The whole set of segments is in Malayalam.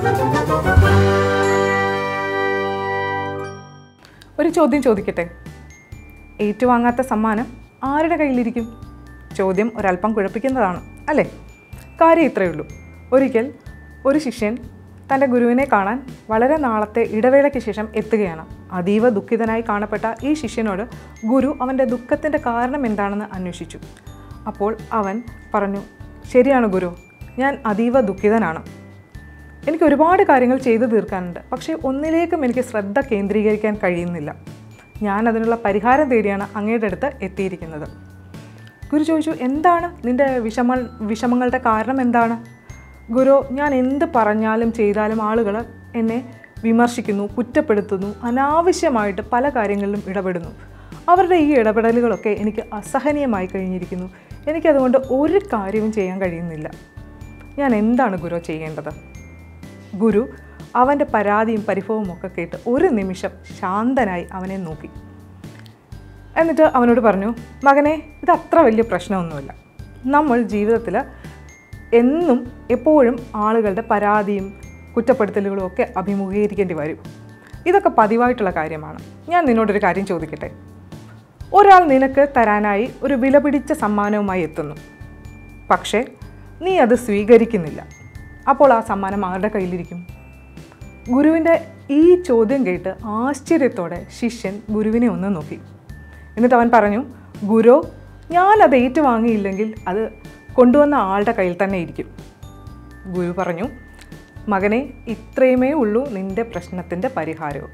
ഒരു ചോദ്യം ചോദിക്കട്ടെ ഏറ്റുവാങ്ങാത്ത സമ്മാനം ആരുടെ കയ്യിലിരിക്കും ചോദ്യം ഒരല്പം കുഴപ്പിക്കുന്നതാണ് അല്ലേ കാര്യം ഇത്രയേ ഉള്ളൂ ഒരിക്കൽ ഒരു ശിഷ്യൻ തൻ്റെ ഗുരുവിനെ കാണാൻ വളരെ നാളത്തെ ഇടവേളയ്ക്ക് ശേഷം എത്തുകയാണ് അതീവ ദുഃഖിതനായി കാണപ്പെട്ട ഈ ശിഷ്യനോട് ഗുരു അവൻ്റെ ദുഃഖത്തിൻ്റെ കാരണം എന്താണെന്ന് അന്വേഷിച്ചു അപ്പോൾ അവൻ പറഞ്ഞു ശരിയാണ് ഗുരു ഞാൻ അതീവ ദുഃഖിതനാണ് എനിക്ക് ഒരുപാട് കാര്യങ്ങൾ ചെയ്തു തീർക്കാനുണ്ട് പക്ഷേ ഒന്നിലേക്കും എനിക്ക് ശ്രദ്ധ കേന്ദ്രീകരിക്കാൻ കഴിയുന്നില്ല ഞാൻ അതിനുള്ള പരിഹാരം തേടിയാണ് അങ്ങയുടെ അടുത്ത് എത്തിയിരിക്കുന്നത് ഗുരു ചോദിച്ചു എന്താണ് നിൻ്റെ വിഷമ വിഷമങ്ങളുടെ കാരണം എന്താണ് ഗുരു ഞാൻ എന്ത് പറഞ്ഞാലും ചെയ്താലും ആളുകൾ എന്നെ വിമർശിക്കുന്നു കുറ്റപ്പെടുത്തുന്നു അനാവശ്യമായിട്ട് പല കാര്യങ്ങളിലും ഇടപെടുന്നു അവരുടെ ഈ ഇടപെടലുകളൊക്കെ എനിക്ക് അസഹനീയമായി കഴിഞ്ഞിരിക്കുന്നു എനിക്കതുകൊണ്ട് ഒരു കാര്യവും ചെയ്യാൻ കഴിയുന്നില്ല ഞാൻ എന്താണ് ഗുരു ചെയ്യേണ്ടത് ഗുരു അവൻ്റെ പരാതിയും പരിഭവവും ഒക്കെ കേട്ട് ഒരു നിമിഷം ശാന്തനായി അവനെ നോക്കി എന്നിട്ട് അവനോട് പറഞ്ഞു മകനെ ഇത് അത്ര വലിയ പ്രശ്നമൊന്നുമില്ല നമ്മൾ ജീവിതത്തിൽ എന്നും എപ്പോഴും ആളുകളുടെ പരാതിയും കുറ്റപ്പെടുത്തലുകളും ഒക്കെ അഭിമുഖീകരിക്കേണ്ടി വരും ഇതൊക്കെ പതിവായിട്ടുള്ള കാര്യമാണ് ഞാൻ നിന്നോടൊരു കാര്യം ചോദിക്കട്ടെ ഒരാൾ നിനക്ക് തരാനായി ഒരു വിലപിടിച്ച സമ്മാനവുമായി എത്തുന്നു പക്ഷേ നീ അത് സ്വീകരിക്കുന്നില്ല അപ്പോൾ ആ സമ്മാനം ആരുടെ കയ്യിലിരിക്കും ഗുരുവിൻ്റെ ഈ ചോദ്യം കേട്ട് ആശ്ചര്യത്തോടെ ശിഷ്യൻ ഗുരുവിനെ ഒന്ന് നോക്കി എന്നിട്ട് അവൻ പറഞ്ഞു ഗുരു ഞാനത് ഏറ്റുവാങ്ങിയില്ലെങ്കിൽ അത് കൊണ്ടുവന്ന ആളുടെ കയ്യിൽ തന്നെ ഇരിക്കും ഗുരു പറഞ്ഞു മകനെ ഇത്രയുമേ ഉള്ളൂ നിൻ്റെ പ്രശ്നത്തിൻ്റെ പരിഹാരവും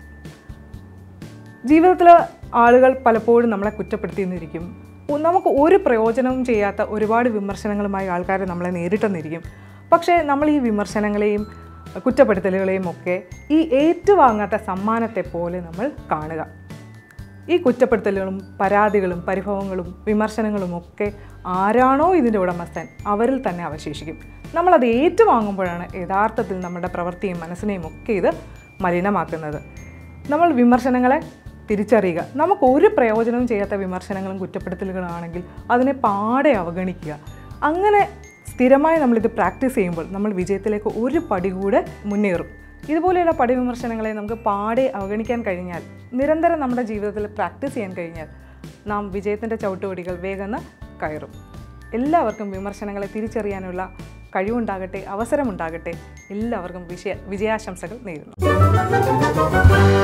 ജീവിതത്തിൽ ആളുകൾ പലപ്പോഴും നമ്മളെ കുറ്റപ്പെടുത്തിയെന്നിരിക്കും ഒ- നമുക്ക് ഒരു പ്രയോജനവും ചെയ്യാത്ത ഒരുപാട് വിമർശനങ്ങളുമായി ആൾക്കാർ നമ്മളെ നേരിട്ടെന്നിരിക്കും പക്ഷേ നമ്മൾ ഈ വിമർശനങ്ങളെയും കുറ്റപ്പെടുത്തലുകളെയും ഒക്കെ ഈ ഏറ്റുവാങ്ങാത്ത സമ്മാനത്തെ പോലെ നമ്മൾ കാണുക ഈ കുറ്റപ്പെടുത്തലുകളും പരാതികളും പരിഭവങ്ങളും വിമർശനങ്ങളും ഒക്കെ ആരാണോ ഇതിൻ്റെ ഉടമസ്ഥൻ അവരിൽ തന്നെ അവശേഷിക്കും നമ്മളത് ഏറ്റുവാങ്ങുമ്പോഴാണ് യഥാർത്ഥത്തിൽ നമ്മുടെ പ്രവൃത്തിയും മനസ്സിനെയും ഒക്കെ ഇത് മലിനമാക്കുന്നത് നമ്മൾ വിമർശനങ്ങളെ തിരിച്ചറിയുക നമുക്ക് ഒരു പ്രയോജനവും ചെയ്യാത്ത വിമർശനങ്ങളും കുറ്റപ്പെടുത്തലുകളാണെങ്കിൽ അതിനെ പാടെ അവഗണിക്കുക അങ്ങനെ സ്ഥിരമായി നമ്മളിത് പ്രാക്ടീസ് ചെയ്യുമ്പോൾ നമ്മൾ വിജയത്തിലേക്ക് ഒരു പടി കൂടെ മുന്നേറും ഇതുപോലെയുള്ള പടി വിമർശനങ്ങളെ നമുക്ക് പാടെ അവഗണിക്കാൻ കഴിഞ്ഞാൽ നിരന്തരം നമ്മുടെ ജീവിതത്തിൽ പ്രാക്ടീസ് ചെയ്യാൻ കഴിഞ്ഞാൽ നാം വിജയത്തിൻ്റെ ചവിട്ടുപടികൾ വേഗം കയറും എല്ലാവർക്കും വിമർശനങ്ങളെ തിരിച്ചറിയാനുള്ള കഴിവുണ്ടാകട്ടെ അവസരമുണ്ടാകട്ടെ എല്ലാവർക്കും വിജയ വിജയാശംസകൾ നേരുന്നു